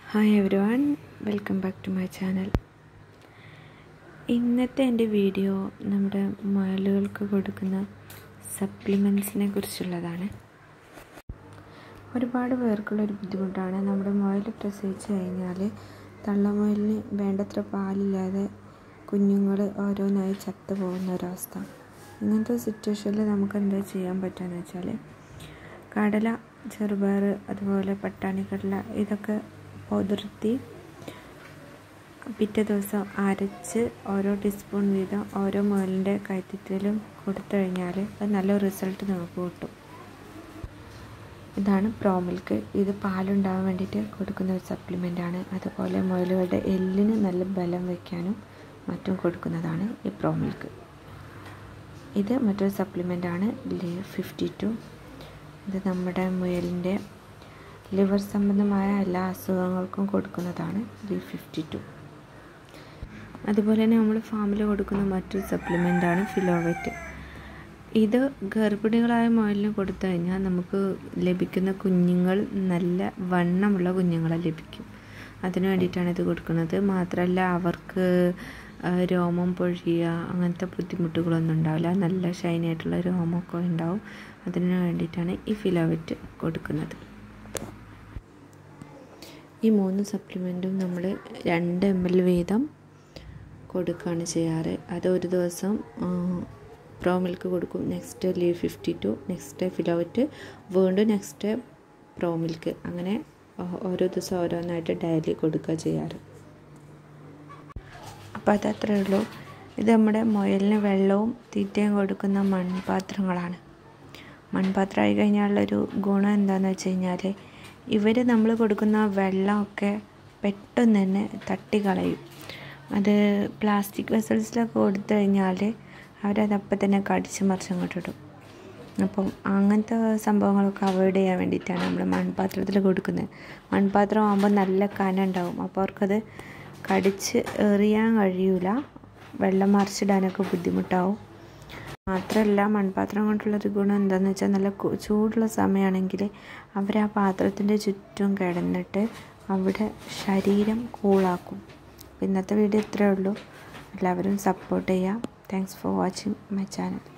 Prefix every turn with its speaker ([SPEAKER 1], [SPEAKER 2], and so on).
[SPEAKER 1] hi everyone welcome back to my channel ഇന്നത്തെ എൻ്റെ video നമ്മുടെ മുയലുകൾക്ക് കൊടുക്കുന്ന സപ്ലിമെൻറ്റ്സിനെ കുറിച്ചുള്ളതാണ് ഒരുപാട് പേർക്കുള്ളൊരു ബുദ്ധിമുട്ടാണ് നമ്മുടെ മുയൽ പ്രസവിച്ച് കഴിഞ്ഞാൽ തള്ളമുയലിന് വേണ്ടത്ര പാലില്ലാതെ കുഞ്ഞുങ്ങൾ ഓരോന്നായി ചത്തു പോകുന്ന ഒരവസ്ഥ ഇങ്ങനത്തെ സിറ്റുവേഷനിൽ നമുക്ക് എന്താ ചെയ്യാൻ പറ്റുകയെന്ന് വെച്ചാൽ കടല ചെറുപയർ അതുപോലെ പട്ടാണി കടല ഇതൊക്കെ പുതിർത്തി പിറ്റേ ദിവസം അരച്ച് ഓരോ ടീസ്പൂൺ വീതം ഓരോ മുയലിൻ്റെ കയറ്റത്തിലും കൊടുത്തു കഴിഞ്ഞാൽ അത് നല്ല റിസൾട്ട് നമുക്ക് കിട്ടും ഇതാണ് പ്രോമിൽക്ക് ഇത് പാലുണ്ടാകാൻ വേണ്ടിയിട്ട് കൊടുക്കുന്ന ഒരു സപ്ലിമെൻ്റ് ആണ് അതുപോലെ മുയലുകളുടെ എല്ലിന് നല്ല ബലം വയ്ക്കാനും മറ്റും കൊടുക്കുന്നതാണ് ഈ പ്രോമിൽക്ക് ഇത് മറ്റൊരു സപ്ലിമെൻ്റ് ആണ് ലേ ഫിഫ്റ്റി ടു ഇത് നമ്മുടെ മുയലിൻ്റെ ലിവർ സംബന്ധമായ എല്ലാ അസുഖങ്ങൾക്കും കൊടുക്കുന്നതാണ് ലീ ഫിഫ്റ്റി ടു അതുപോലെ തന്നെ നമ്മൾ ഫാമിൽ കൊടുക്കുന്ന മറ്റൊരു സപ്ലിമെൻ്റാണ് ഫിലോവെറ്റ് ഇത് ഗർഭിണികളായ മുയലിന് കൊടുത്തു കഴിഞ്ഞാൽ നമുക്ക് ലഭിക്കുന്ന കുഞ്ഞുങ്ങൾ നല്ല വണ്ണമുള്ള കുഞ്ഞുങ്ങളെ ലഭിക്കും അതിനു വേണ്ടിയിട്ടാണ് ഇത് കൊടുക്കുന്നത് മാത്രമല്ല അവർക്ക് രോമം പൊഴിയുക അങ്ങനത്തെ ബുദ്ധിമുട്ടുകളൊന്നും ഉണ്ടാവില്ല നല്ല ഷൈനി ആയിട്ടുള്ള രോമമൊക്കെ ഉണ്ടാവും അതിന് വേണ്ടിയിട്ടാണ് ഈ ഫിലോവെറ്റ് കൊടുക്കുന്നത് ഈ മൂന്ന് സപ്ലിമെൻറ്റും നമ്മൾ രണ്ട് എം എൽ വീതം കൊടുക്കുകയാണ് ചെയ്യാറ് അത് ഒരു ദിവസം പ്രോ മിൽക്ക് കൊടുക്കും നെക്സ്റ്റ് ലീ ഫിഫ്റ്റി ടു നെക്സ്റ്റ് ഫിലോവറ്റ് വീണ്ടും നെക്സ്റ്റ് പ്രോ മിൽക്ക് അങ്ങനെ ഓരോ ദിവസം ഓരോന്നായിട്ട് ഡയലി കൊടുക്കുക ചെയ്യാറ് അപ്പോൾ അതത്രേ ഉള്ളൂ ഇത് നമ്മുടെ മുയലിന് വെള്ളവും തീറ്റയും കൊടുക്കുന്ന മൺപാത്രങ്ങളാണ് മൺപാത്രമായി കഴിഞ്ഞാലുള്ളൊരു ഗുണം എന്താണെന്ന് വെച്ച് കഴിഞ്ഞാൽ ഇവർ നമ്മൾ കൊടുക്കുന്ന വെള്ളമൊക്കെ പെട്ടെന്ന് തന്നെ തട്ടിക്കളയും അത് പ്ലാസ്റ്റിക് വെസൽസിലൊക്കെ കൊടുത്തു കഴിഞ്ഞാൽ അവരതപ്പം തന്നെ കടിച്ച് മറിച്ചങ്ങോട്ടിടും അപ്പം അങ്ങനത്തെ സംഭവങ്ങളൊക്കെ അവോയ്ഡ് ചെയ്യാൻ വേണ്ടിയിട്ടാണ് നമ്മൾ മൺപാത്രത്തിൽ കൊടുക്കുന്നത് മൺപാത്രം ആകുമ്പോൾ നല്ല കന ഉണ്ടാവും അപ്പോൾ അവർക്കത് കടിച്ച് എറിയാൻ കഴിയൂല വെള്ളം മറിച്ചിടാനൊക്കെ ബുദ്ധിമുട്ടാവും മാത്രമല്ല മൺപാത്രം കൊണ്ടുള്ളൊരു ഗുണം എന്താണെന്ന് വെച്ചാൽ നല്ല ചൂടുള്ള സമയമാണെങ്കിൽ അവർ ആ പാത്രത്തിൻ്റെ ചുറ്റും കിടന്നിട്ട് അവിടെ ശരീരം കൂളാക്കും ഇന്നത്തെ വീഡിയോ ഇത്രയേ ഉള്ളൂ എല്ലാവരും സപ്പോർട്ട് ചെയ്യാം thanks for watching my channel